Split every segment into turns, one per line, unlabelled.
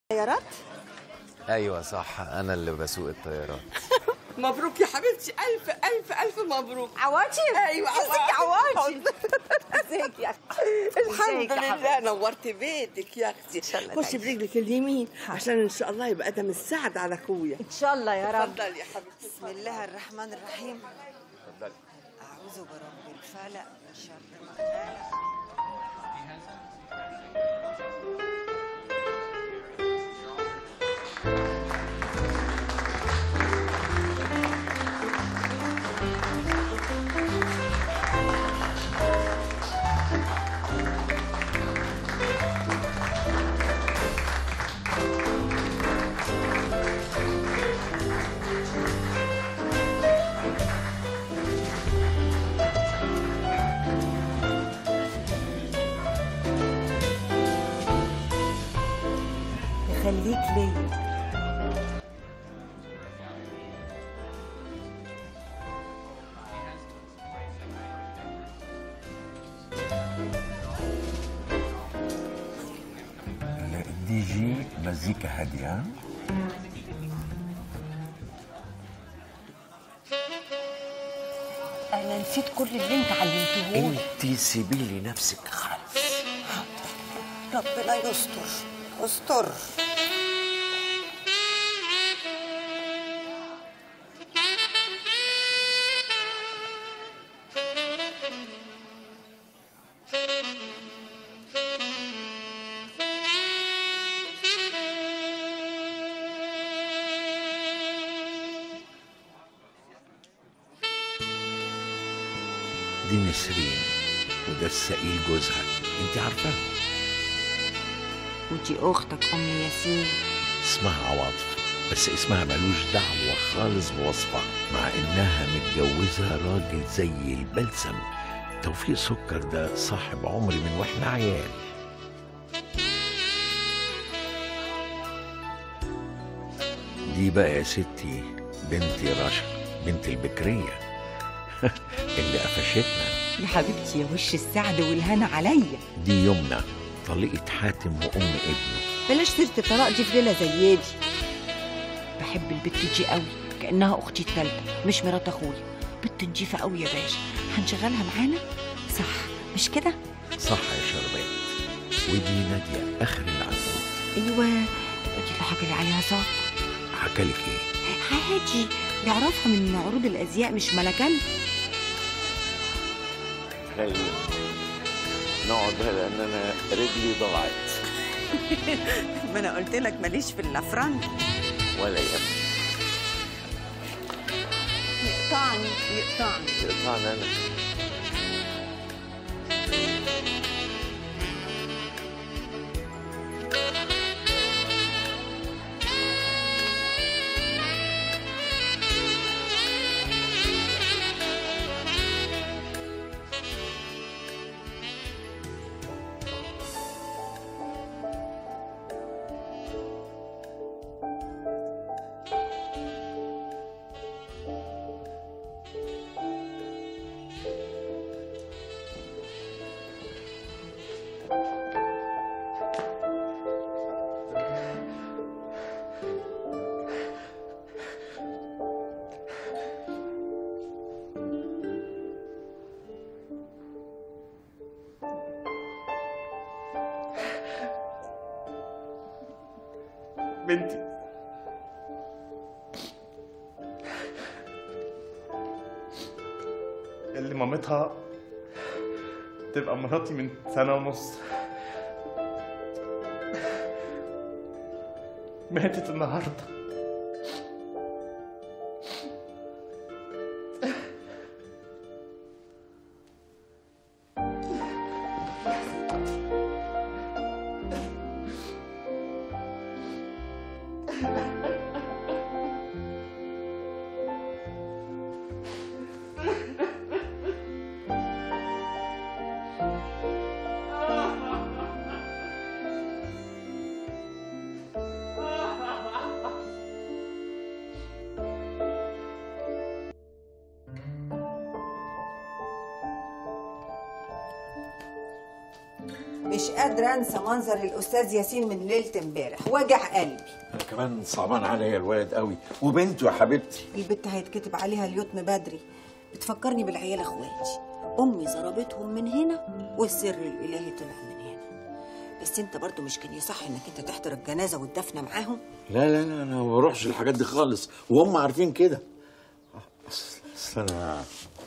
طيارات
ايوه صح انا اللي بسوق الطيارات
مبروك يا حبيبتي الف الف الف مبروك
عواتي
ايوه
ازيك يا عواتي ازيك يا
الحمد
ازيك يا
لله نورت بيتك يا اختي
شاء الله
خشي
تعيشي.
برجلك اليمين عشان ان شاء الله يبقى دم السعد على اخويا
ان شاء الله يا رب
اتفضلي يا حبيبتي
بسم الله الرحمن الرحيم أعوذ برب الفلق من شر ما خلق يخليك ليا
دي جي مزيكا هادية
أنا نسيت كل اللي أنت علمتهولي
انت سيبي لي نفسك خالص
ربنا يستر استر
دي نسرين وده السقيل جوزها انت عارفاه
ودي أختك أم ياسين
اسمها عواطف بس اسمها ملوش دعوة خالص بوصفها مع انها متجوزة راجل زي البلسم توفيق سكر ده صاحب عمري من واحنا عيال دي بقى يا ستي بنتي رشا بنت البكرية اللي قفشتنا
يا حبيبتي يا وش السعد والهنا عليا
دي يمنى طليقة حاتم وأم ابنه
بلاش سيرة الطلاق دي في ليلة زي دي بحب البت دي قوي كأنها أختي التالتة مش مرات أخويا بنت نضيفة قوي يا باشا هنشغلها معانا صح مش كده
صح يا شربات ودي نادية آخر العنقود
أيوة دي اللي حكى لي عليها صح
حكالك إيه؟
عادي يعرفها من عروض الأزياء مش ملكان
خلينا نقعد بقى لأن أنا رجلي ضاعت
ما أنا قلت لك ماليش في اللفران
ولا يهمك
يقطعني يقطعني
يقطعني أنا
بنتي اللي مامتها تبقى مراتي من سنة ونص ماتت النهاردة
مش قادره انسى منظر الاستاذ ياسين من ليله امبارح وجع قلبي
انا كمان صعبان عليا الولد قوي وبنته يا حبيبتي
البت هيتكتب عليها اليتم بدري بتفكرني بالعيال اخواتي امي ضربتهم من هنا والسر الالهي طلع من هنا بس انت برضو مش كان يصح انك انت تحضر الجنازه والدفنه معاهم
لا لا لا انا ما بروحش الحاجات دي خالص وهم عارفين كده اصل أصل انا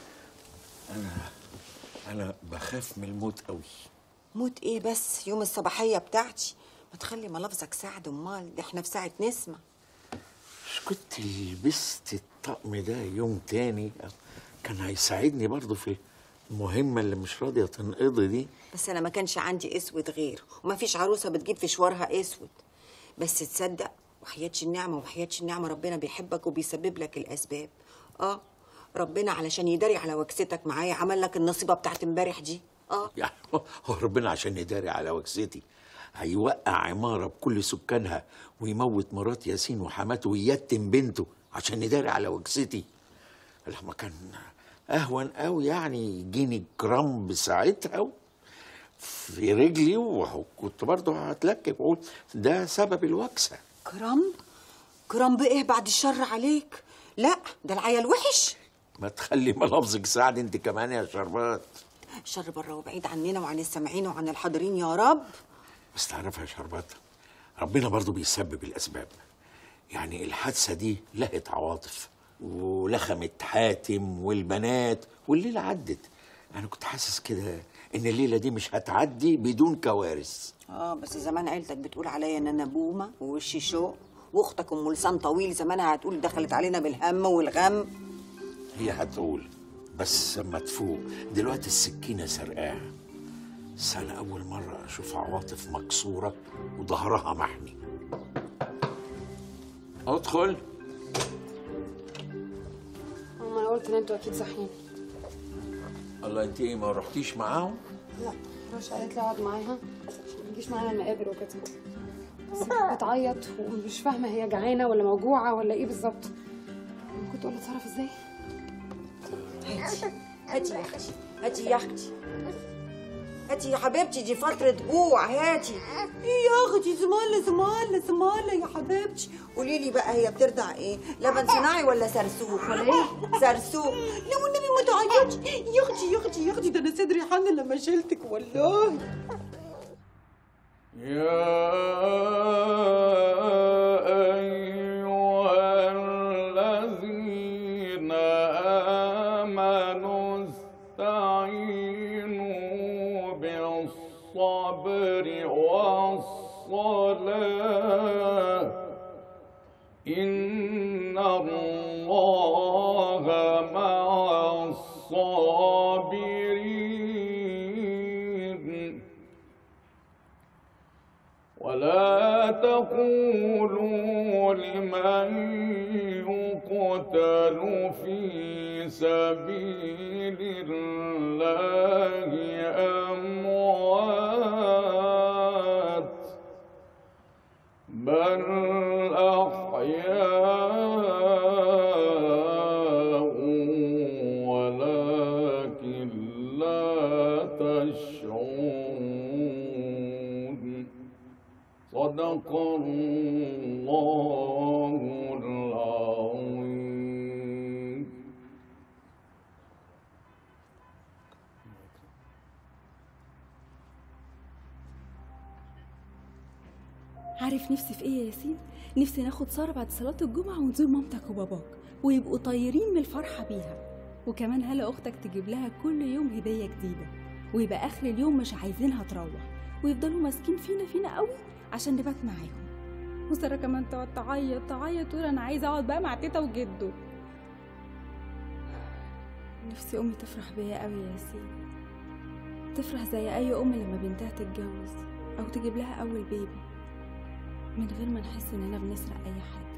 انا انا بخاف من الموت قوي
موت ايه بس يوم الصباحيه بتاعتي ما تخلي ملافظك سعد امال ده احنا في ساعه نسمه
مش كنت لبست الطقم ده يوم تاني كان هيساعدني برضه في المهمة اللي مش راضية تنقضي دي
بس انا ما كانش عندي اسود غيره وما فيش عروسه بتجيب في شوارها اسود بس تصدق وحياتش النعمه وحياتش النعمه ربنا بيحبك وبيسبب لك الاسباب اه ربنا علشان يداري على وكستك معايا عمل لك النصيبه بتاعت امبارح دي اه
يعني هو ربنا عشان يداري على وكستي هيوقع عمارة بكل سكانها ويموت مرات ياسين وحماته ويتم بنته عشان يداري على وكستي لما كان أهون قوي يعني يجيني كرامب ساعتها و- في رجلي وكنت برضه هتلكك واقول ده سبب الوكسه
كرامب كرامب ايه بعد الشر عليك لا ده العيال وحش
ما تخلي ملفظك سعد انت كمان يا شربات
الشر بره وبعيد عننا وعن السامعين وعن الحاضرين يا رب
بس تعرفها يا شربات ربنا برضو بيسبب الاسباب يعني الحادثه دي لهت عواطف ولخمت حاتم والبنات والليله عدت انا كنت حاسس كده ان الليله دي مش هتعدي بدون كوارث
اه بس زمان عيلتك بتقول عليا ان انا بومه ووشي شوق واختك ام لسان طويل زمانها هتقول دخلت علينا بالهم والغم
هي هتقول بس اما تفوق دلوقتي السكينه سرقاها بس انا اول مره اشوف عواطف مكسوره وظهرها محني ادخل
ماما انا قلت ان انتوا اكيد صاحيين
الله انت ايه ما رحتيش معاهم
لا رش قالت لي اقعد معاها عشان ما تجيش معانا المقابر وكده بس كانت بتعيط ومش فاهمه هي جعانه ولا موجوعه ولا ايه بالظبط كنت اقول لها اتصرف ازاي
هاتي يا اختي هاتي يا اختي هاتي يا حبيبتي دي فترة جوع هاتي ايه يا اختي زمالة زمالة زمالة يا حبيبتي قولي لي بقى هي بترضع ايه لبن صناعي ولا سرسوخ ولا ايه سرسوخ لا والنبي ما تعيطش يا اختي يا اختي يا اختي ده انا صدري حن لما شلتك والله
يا أيها الذين آمنوا استعينوا بالصبر والصلاة إن الله مع الصابرين ولا تقولوا لمن يقتل في سبيل الله أموات بل أحياء ولكن لا تشعرون صدق الله العظيم
عارف نفسي في ايه يا ياسين نفسي ناخد ساره بعد صلاه الجمعه ونزور مامتك وباباك ويبقوا طايرين من الفرحه بيها وكمان هلا اختك تجيب لها كل يوم هديه جديده ويبقى اخر اليوم مش عايزينها تروح ويفضلوا ماسكين فينا فينا قوي عشان نبات معاهم وساره كمان تقعد تعيط تعيط تقول انا عايزه اقعد بقى مع تيتا وجدو نفسي امي تفرح بيا قوي يا ياسين تفرح زي اي ام لما بنتها تتجوز او تجيب لها اول بيبي من غير ما نحس اننا بنسرق اي حاجه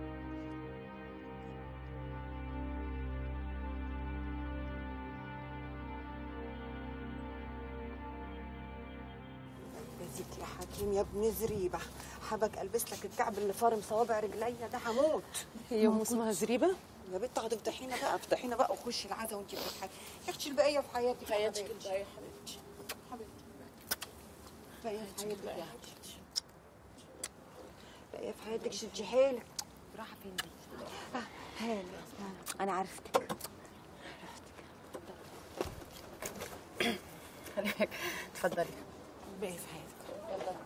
يزيد يا حكيم يا ابن زريبة حبك البس لك الكعب اللي فارم صوابع رجليا ده هموت
هي ام اسمها زريبه
يا بنت هتفضحينا بقى افضحينا بقى وخشي العزا وانت بتضحكي يا اختي البقيه في حياتك حياتك الباقيه حبيبتي باقية في حياتك يا حبيبتي باقية في حياتك شدي حيلك رايحة فين دي؟ آه، هاني أنا عرفتك
خليك اتفضلي باقي في حياتك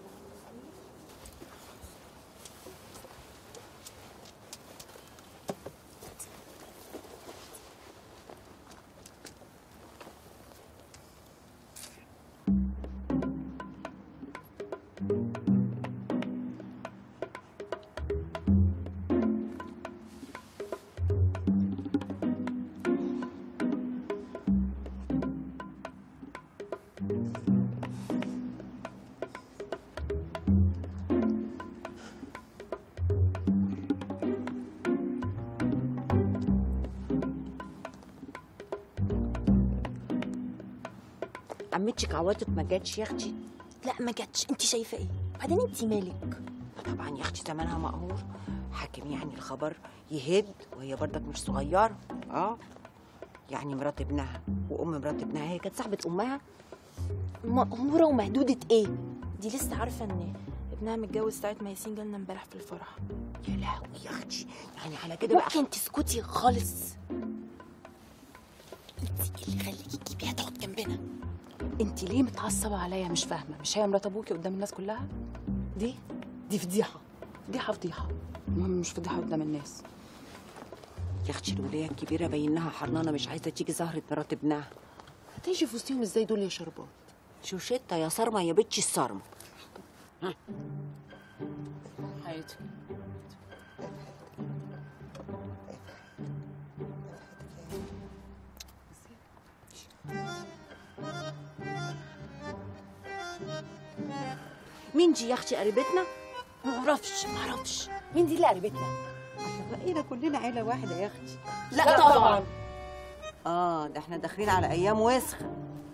عمتك عوضت ما جاتش يا اختي
لا ما جاتش انت شايفه ايه بعدين انت مالك
طبعا يا اختي زمانها مقهور حاكم يعني الخبر يهد وهي برضك مش صغيره اه يعني مرات ابنها وام مرات ابنها هي كانت صاحبه امها
مقهوره ومهدوده ايه دي لسه عارفه ان ابنها متجوز ساعه ما ياسين جالنا امبارح في الفرح
يا لهوي يا اختي يعني على كده بقى
ممكن تسكتي خالص انت اللي خليكي تجيبيها تقعد جنبنا
انت ليه متعصبه عليا مش فاهمه مش هي مرات ابوكي قدام الناس كلها دي دي فضيحه فضيحه فضيحه المهم مش فضيحه قدام الناس
يا اختي الوليه الكبيره باينها حرنانه مش عايزه تيجي زهره مرات ابنها
هتمشي في وسطهم ازاي دول يا شربات
شوشتة يا صارمه يا بتش الصارمه
حياتي
مين دي يا اختي قريبتنا
معرفش معرفش مين دي اللي قريبتنا
بقينا كلنا عيله واحده يا اختي
لا, طبعا
اه ده احنا داخلين على ايام وسخه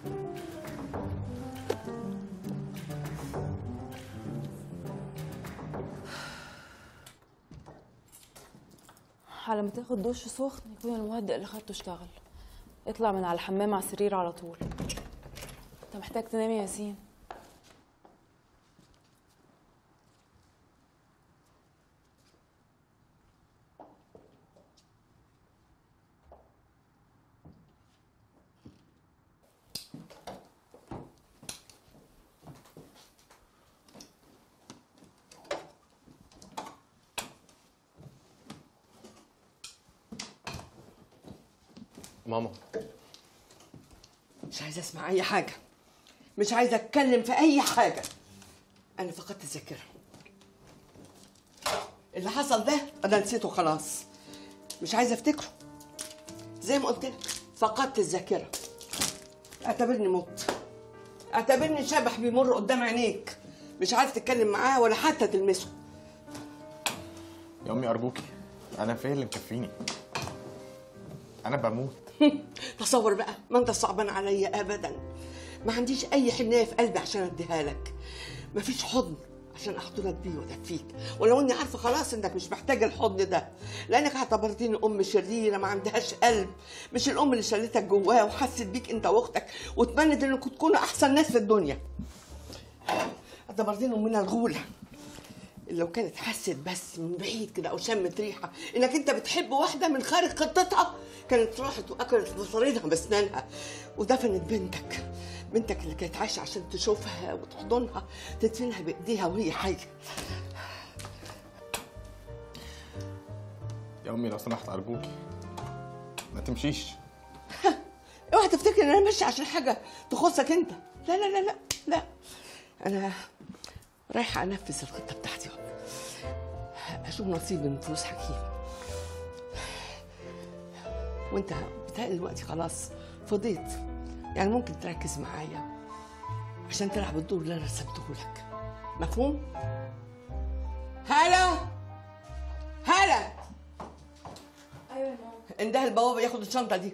على ما تاخد دش سخن يكون المهدئ اللي خدته اشتغل اطلع من على الحمام على السرير على طول انت محتاج تنام يا ياسين
ماما
مش عايزه اسمع اي حاجه مش عايزه اتكلم في اي حاجه انا فقدت الذاكره اللي حصل ده انا نسيته خلاص مش عايزه افتكره زي ما قلت لك فقدت الذاكره اعتبرني مت اعتبرني شبح بيمر قدام عينيك مش عارف تتكلم معاه ولا حتى تلمسه
يا امي ارجوكي انا فين اللي مكفيني انا بموت
تصور بقى ما انت صعبان عليا ابدا ما عنديش اي حنيه في قلبي عشان اديها لك مفيش حضن عشان احضنك بيه وادفيك ولو اني عارفه خلاص انك مش محتاجه الحضن ده لانك اعتبرتيني ام شريره ما عندهاش قلب مش الام اللي شالتك جواها وحست بيك انت واختك وتمنت انكم تكونوا احسن ناس في الدنيا اعتبرتيني امنا الغوله اللي لو كانت حست بس من بعيد كده او شمت ريحه انك انت بتحب واحده من خارج خطتها كانت راحت واكلت بصريدها باسنانها ودفنت بنتك بنتك اللي كانت عايشه عشان تشوفها وتحضنها تدفنها بايديها وهي حيه
يا امي لو سمحت ارجوكي ما تمشيش
اوعى تفتكر ان انا ماشيه عشان حاجه تخصك انت لا لا لا لا لا انا رايحه انفذ الخطه بتاعتي اشوف نصيبي من فلوس حكيم وانت بتهيألي دلوقتي خلاص فضيت يعني ممكن تركز معايا عشان تلعب الدور اللي انا رسمته لك مفهوم؟ هلا هلا
ايوه يا ماما
انده البوابه ياخد الشنطه دي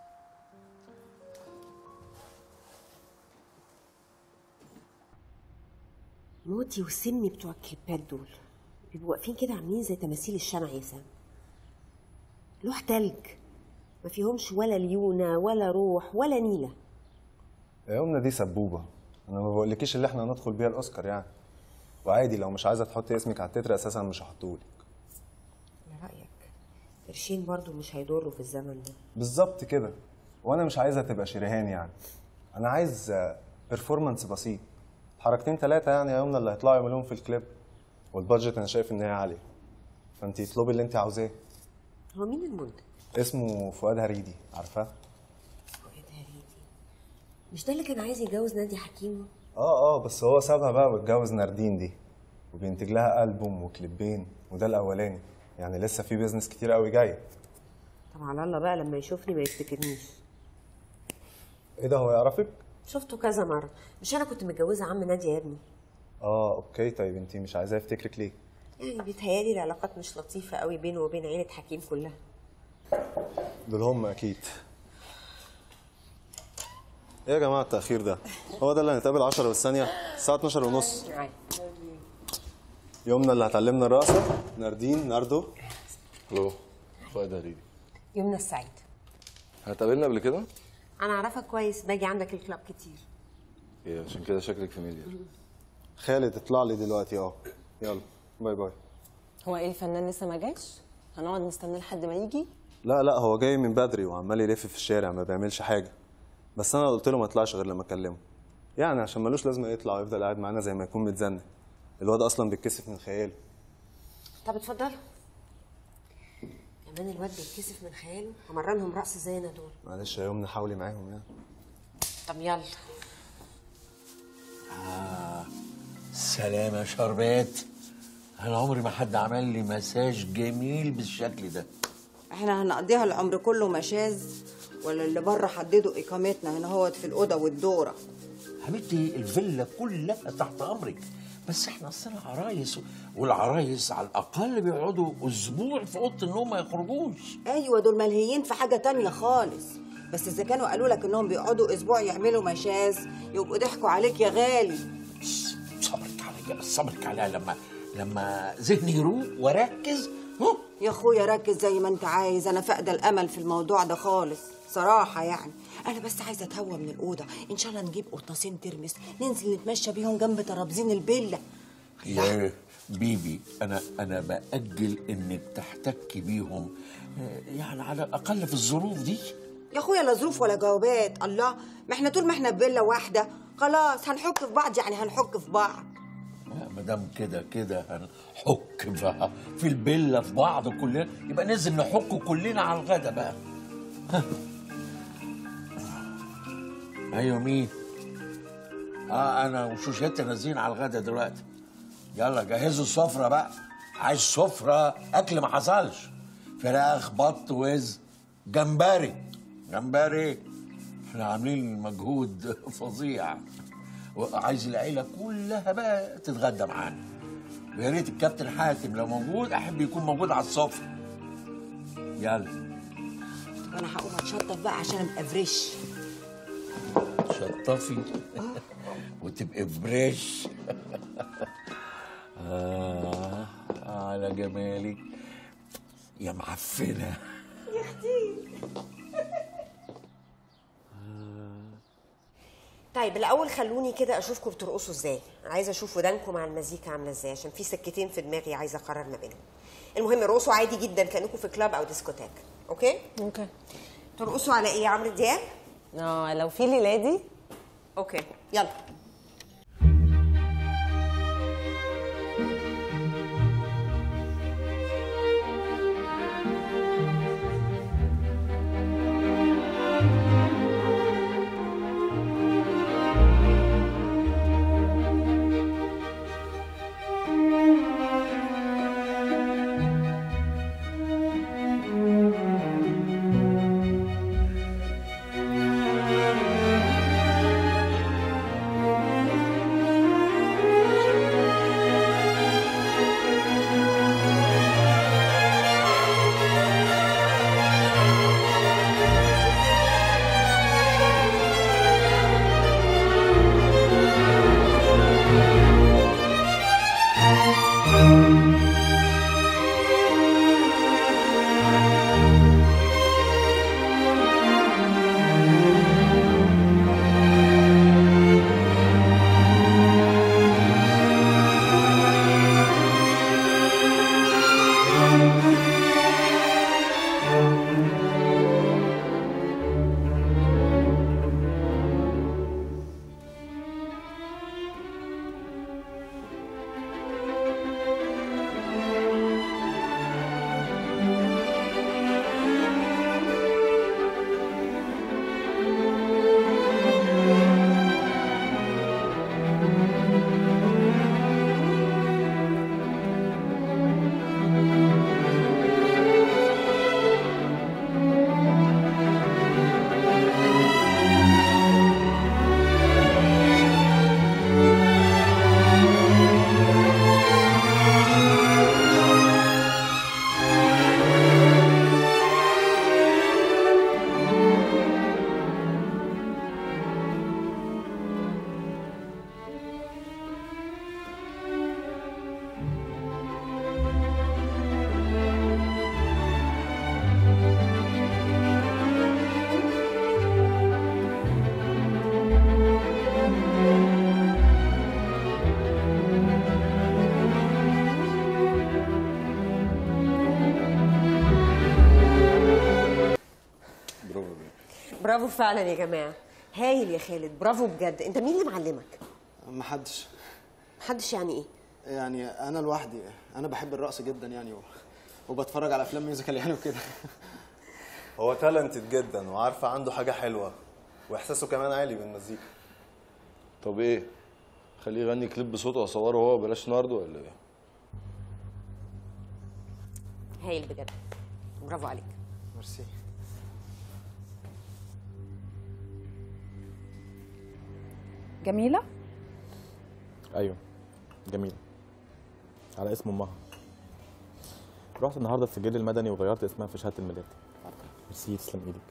موتي وسمي بتوع الكليبات دول بيبقوا واقفين كده عاملين زي تماثيل الشمع يا سام لوح تلج ما فيهمش ولا ليونة ولا روح ولا نيلة
يا أمنا دي سبوبة انا ما بقولكيش اللي احنا هندخل بيها الاوسكار يعني وعادي لو مش عايزه تحطي اسمك على التتر اساسا مش هحطهولك
على رايك قرشين برضو مش هيضروا في الزمن ده
بالظبط كده وانا مش عايزها تبقى شريهان يعني انا عايز بيرفورمانس بسيط حركتين ثلاثه يعني يا يمنى اللي هيطلعوا يعملوهم في الكليب والبادجت انا شايف ان هي عاليه فانت اطلبي اللي انت عاوزاه
هو مين المنتج؟
اسمه فؤاد هريدي عارفاه
فؤاد هريدي مش ده اللي كان عايز يتجوز نادية حكيم
اه اه بس هو سابها بقى واتجوز ناردين دي وبينتج لها البوم وكليبين وده الاولاني يعني لسه في بيزنس كتير قوي جاي
طب على الله بقى لما يشوفني ما يفتكرنيش
ايه ده هو يعرفك
شفته كذا مرة مش أنا كنت متجوزة عم نادية يا ابني
اه اوكي طيب انت مش عايزاه يفتكرك ليه
يعني بيتهيألي العلاقات مش لطيفة قوي بينه وبين عيلة حكيم كلها
دول هم اكيد ايه يا جماعه التاخير ده هو ده اللي هنتقابل 10 والثانيه الساعه 12 ونص يومنا اللي هتعلمنا الرقصه ناردين ناردو
الو فؤاد هريدي
يومنا السعيد
هتقابلنا قبل كده؟
أنا أعرفك كويس باجي عندك الكلاب كتير
ايه عشان كده شكلك في ميديا
خالد اطلع لي دلوقتي اه يلا باي باي
هو ايه الفنان لسه ما جاش هنقعد نستناه لحد ما يجي
لا لا هو جاي من بدري وعمال يلف في الشارع ما بيعملش حاجه بس انا قلت له ما يطلعش غير لما اكلمه يعني عشان ملوش لازمه يطلع ويفضل قاعد معانا زي ما يكون متزنق الواد اصلا بيتكسف من خياله
طب اتفضلوا كمان الواد بيتكسف من خياله همرنهم رقص زينا دول
معلش يا يومنا حاولي معاهم يعني
طب يلا
آه سلام يا شربات انا عمري ما حد عمل لي مساج جميل بالشكل ده
احنا هنقضيها العمر كله مشاز ولا اللي بره حددوا اقامتنا هنا هوت في الاوضه والدوره
حبيبتي الفيلا كلها تحت امرك بس احنا اصلنا عرايس والعرايس على الاقل بيقعدوا اسبوع في اوضه النوم ما يخرجوش
ايوه دول ملهيين في حاجه تانية خالص بس اذا كانوا قالوا لك انهم بيقعدوا اسبوع يعملوا مشاز يبقوا ضحكوا عليك يا غالي
صبرك عليا بس صبرك عليا لما لما ذهني يروق واركز هو
يا اخويا ركز زي ما انت عايز انا فاقده الامل في الموضوع ده خالص صراحه يعني انا بس عايزه اتهوى من الاوضه ان شاء الله نجيب قرطاسين ترمس ننزل نتمشى بيهم جنب ترابزين البيلا
يا بيبي انا انا باجل انك تحتكي بيهم آه، يعني على الاقل في الظروف دي
يا اخويا لا ظروف ولا جوابات الله ما احنا طول ما احنا في فيلا واحده خلاص هنحك في بعض يعني هنحك في بعض
ما دام كده كده هنحك بقى في البله في بعض كلنا يبقى ننزل نحك كلنا على الغدا بقى ها. ايوه مين اه انا وشوشتي نازلين على الغدا دلوقتي يلا جهزوا السفره بقى عايز سفره اكل ما حصلش فراخ بط وز جمبري جمبري احنا عاملين مجهود فظيع وعايز العيله كلها بقى تتغدى معانا ويا ريت الكابتن حاتم لو موجود احب يكون موجود على السفره يلا
وانا هقوم اتشطف بقى عشان ابقى فريش
شطفي وتبقي فريش آه على جمالك يا معفنه
يا اختي طيب الاول خلوني كده اشوفكم بترقصوا ازاي عايزه اشوف ودانكم مع المزيكا عامله ازاي عشان في سكتين في دماغي عايزه اقرر ما بينهم المهم ارقصوا عادي جدا كانكم في كلاب او ديسكوتاك اوكي
اوكي
ترقصوا على ايه عمرو دياب
اه لو في ليلادي
اوكي يلا
Thank
برافو فعلا يا جماعه هايل يا خالد برافو بجد انت مين اللي معلمك
محدش
محدش يعني ايه
يعني انا لوحدي انا بحب الرقص جدا يعني و... وبتفرج على افلام ميوزيكال يعني وكده
هو تالنتد جدا وعارفه عنده حاجه حلوه واحساسه كمان عالي بالمزيكا
طب ايه خليه يغني كليب بصوته واصوره هو بلاش ناردو ولا ايه
هايل بجد برافو عليك
ميرسي
جميله
ايوه جميل على اسم امها رحت النهارده السجل المدني وغيرت اسمها في شهاده الميلاد ميرسي تسلم ايدك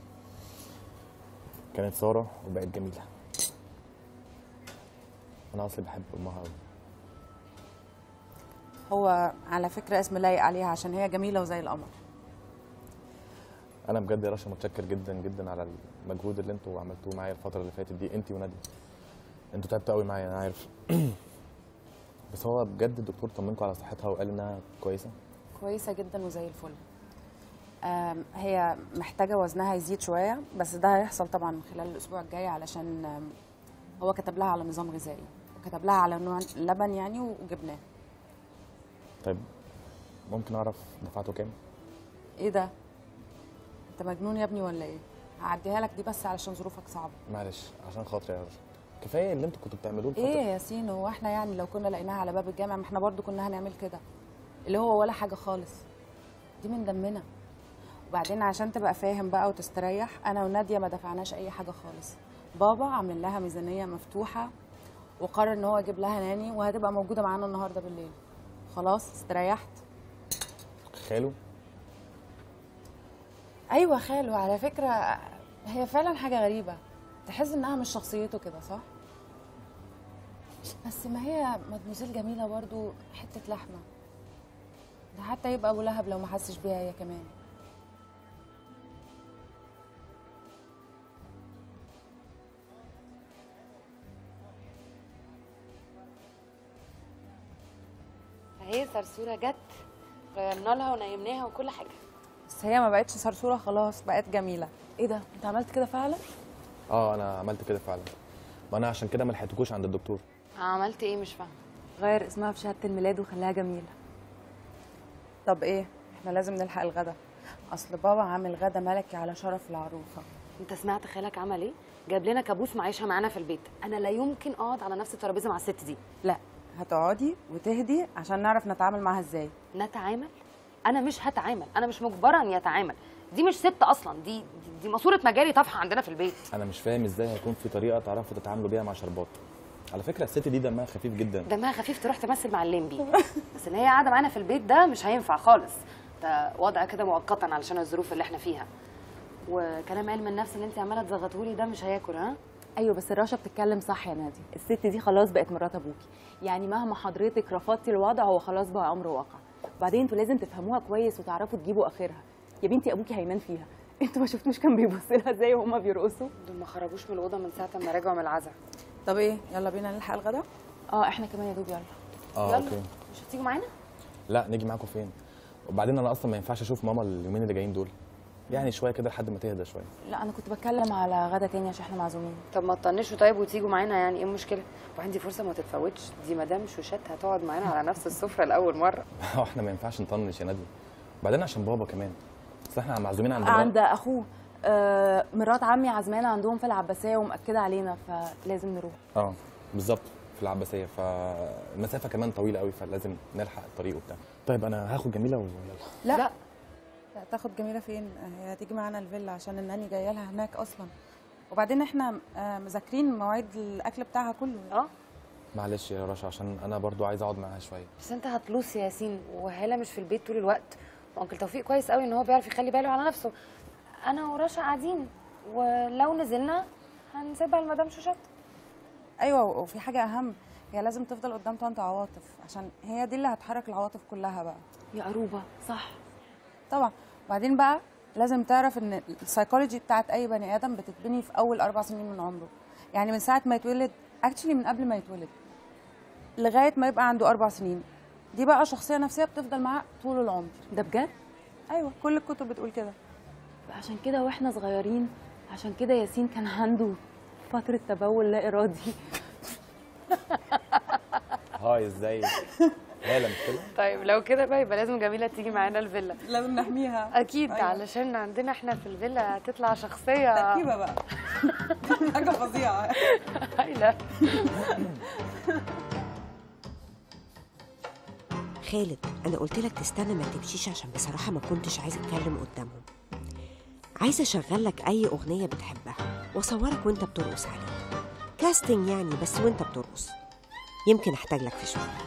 كانت ساره وبقت جميله انا اصلي بحب امها قوي
هو على فكره اسم لايق عليها عشان هي جميله وزي القمر
انا بجد يا رشا متشكر جدا جدا على المجهود اللي انتوا عملتوه معايا الفتره اللي فاتت دي انت وناديه انتوا تعبتوا قوي معايا انا عارف بس هو بجد الدكتور طمنكم على صحتها وقال انها كويسه
كويسه جدا وزي الفل آم، هي محتاجه وزنها يزيد شويه بس ده هيحصل طبعا من خلال الاسبوع الجاي علشان آم، هو كتب لها على نظام غذائي وكتب لها على نوع لبن يعني وجبناه
طيب ممكن اعرف دفعته كام
ايه ده انت مجنون يا ابني ولا ايه هعديها لك دي بس علشان ظروفك صعبه
معلش عشان خاطري يا رشا كفايه اللي انتوا كنتوا بتعملوه الفتره
ايه يا ياسين هو احنا يعني لو كنا لقيناها على باب الجامع ما احنا برضو كنا هنعمل كده اللي هو ولا حاجه خالص دي من دمنا وبعدين عشان تبقى فاهم بقى وتستريح انا وناديه ما دفعناش اي حاجه خالص بابا عامل لها ميزانيه مفتوحه وقرر ان هو يجيب لها ناني وهتبقى موجوده معانا النهارده بالليل خلاص استريحت
خاله
ايوه خاله على فكره هي فعلا حاجه غريبه تحس انها مش شخصيته كده صح بس ما هي مدموزيل جميله برضو حته لحمه ده حتى يبقى ابو لهب لو ما حسش بيها هي كمان
اهي صرصوره جت غيرنا لها ونيمناها وكل حاجه
بس هي ما بقتش صرصوره خلاص بقت جميله ايه ده انت عملت كده فعلا
اه انا عملت كده فعلا ما انا عشان كده ما لحقتكوش عند الدكتور
عملت ايه مش فاهمه
غير اسمها في شهاده الميلاد وخلاها جميله طب ايه احنا لازم نلحق الغدا اصل بابا عامل غدا ملكي على شرف العروسه
انت سمعت خالك عمل ايه جاب لنا كابوس معيشها معانا في البيت انا لا يمكن اقعد على نفس الترابيزه مع الست دي
لا هتقعدي وتهدي عشان نعرف نتعامل معاها ازاي
نتعامل انا مش هتعامل انا مش مجبره اني اتعامل دي مش ست اصلا دي دي, دي ماسوره مجاري طافحه عندنا في البيت
انا مش فاهم ازاي هيكون في طريقه تعرفوا تتعاملوا بيها مع شربات على فكره الست دي دمها خفيف جدا
دمها خفيف تروح تمثل مع الليمبي بس ان هي قاعده معانا في البيت ده مش هينفع خالص ده وضع كده مؤقتا علشان الظروف اللي احنا فيها وكلام علم النفس اللي انت عماله تزغطهولي ده مش هياكل ها
ايوه بس رشا بتتكلم صح يا نادي الست دي خلاص بقت مرات ابوكي يعني مهما حضرتك رفضتي الوضع هو خلاص بقى امر واقع وبعدين انتوا لازم تفهموها كويس وتعرفوا تجيبوا اخرها يا بنتي ابوكي هينام فيها انتوا ما شفتوش كان بيبص لها ازاي وهما بيرقصوا
دول ما خرجوش من الاوضه من ساعه ما رجعوا من العزاء
طب ايه يلا بينا نلحق الغدا
اه احنا كمان يا دوب يلا
اه
يلا.
اوكي
مش هتيجوا معانا
لا نيجي معاكم فين وبعدين انا اصلا ما ينفعش اشوف ماما اليومين اللي جايين دول يعني شويه كده لحد ما تهدى شويه
لا انا كنت بتكلم على غدا تاني عشان احنا معزومين
طب ما تطنشوا طيب وتيجوا معانا يعني ايه المشكله وعندي فرصه ما تتفوتش دي مدام شوشات هتقعد معانا على نفس السفره لاول مره
هو احنا ما ينفعش نطنش يا ناديه وبعدين عشان بابا كمان اصل احنا معزومين عند بابا.
عند اخوه آه مرات عمي عزمانه عندهم في العباسيه ومأكده علينا فلازم نروح
اه بالظبط في العباسيه فالمسافه كمان طويله قوي فلازم نلحق الطريق وبتاع طيب انا هاخد جميله ويلا
لا لا تاخد جميله فين هي هتيجي معانا الفيلا عشان الناني جايه لها هناك اصلا وبعدين احنا آه، مذاكرين مواعيد الاكل بتاعها كله
اه
معلش يا رشا عشان انا برضو عايز اقعد معاها شويه
بس انت هتلوس يا ياسين وهاله مش في البيت طول الوقت وانكل توفيق كويس قوي ان هو بيعرف يخلي باله على نفسه انا ورشا قاعدين ولو نزلنا هنسيبها لمدام شوشات
ايوه وفي حاجه اهم هي لازم تفضل قدام طنط عواطف عشان هي دي اللي هتحرك العواطف كلها بقى
يا قروبه صح
طبعا وبعدين بقى لازم تعرف ان السايكولوجي بتاعت اي بني ادم بتتبني في اول اربع سنين من عمره يعني من ساعه ما يتولد اكشلي من قبل ما يتولد لغايه ما يبقى عنده اربع سنين دي بقى شخصيه نفسيه بتفضل معاه طول العمر
ده بجد
ايوه كل الكتب بتقول كده
عشان كده واحنا صغيرين عشان كده ياسين كان عنده فتره تبول لا ارادي
هاي ازيك هاله مش كده
طيب لو كده بقى يبقى لازم جميله تيجي معانا الفيلا
لازم نحميها
اكيد
أيوة.
علشان عندنا احنا في الفيلا هتطلع شخصيه
تركيبه بقى حاجه فظيعه
هايله
خالد انا قلت لك تستنى ما تمشيش عشان بصراحه ما كنتش عايزه اتكلم قدامهم عايزه اشغل لك اي اغنيه بتحبها واصورك وانت بترقص عليها كاستنج يعني بس وانت بترقص يمكن احتاج لك في شغل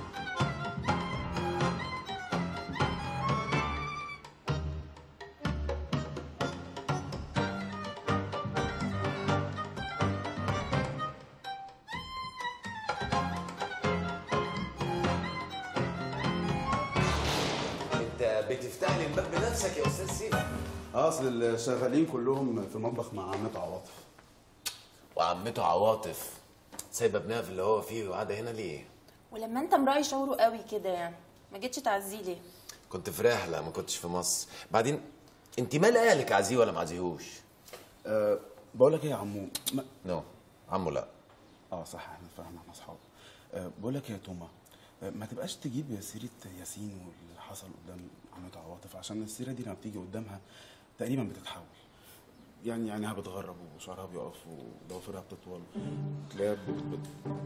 انت بتفتح لي الباب بنفسك يا استاذ سيف
اه اصل الشغالين كلهم في المطبخ مع عمته عواطف
وعمته عواطف سايبه ابنها في اللي هو فيه وقاعده هنا ليه؟
ولما انت مراعي شعوره قوي كده يعني ما جيتش تعزيه ليه
كنت في رحله ما كنتش في مصر بعدين انت مال اهلك عزيه ولا ما عزيهوش؟
أه بقول لك ايه يا عمو ما...
نو عمو لا
اه صح احنا فاهمين احنا اصحاب أه بقول لك إيه يا توما أه ما تبقاش تجيب سيره ياسين واللي حصل قدام عمته عواطف عشان السيره دي لما بتيجي قدامها تقريبا بتتحول يعني عينيها بتغرب وشعرها بيقف وضوافرها بتطول تلاقيها بت...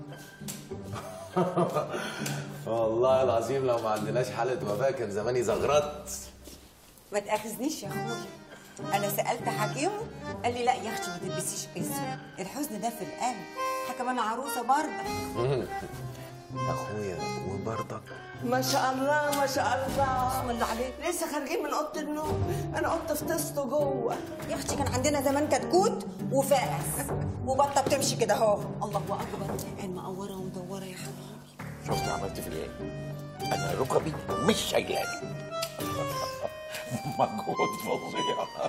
والله العظيم لو ما عندناش حاله وفاه كان زماني زغرت
ما تاخذنيش يا اخويا انا سالت حكيمه قال لي لا يا اختي ما تلبسيش اسود الحزن ده في القلب حكم انا عروسه برضه
اخويا وبرضك
ما شاء الله ما شاء الله
بسم الله عليك
لسه خارجين من اوضه النوم انا قلت فطسته جوه
يا اختي كان عندنا زمان كتكوت وفاس وبطه بتمشي كده اهو الله اكبر عين مقوره ومدوره يا حبيبي
شفت عملت في ايه؟ انا ركبي مش شايلاني مجهود فظيع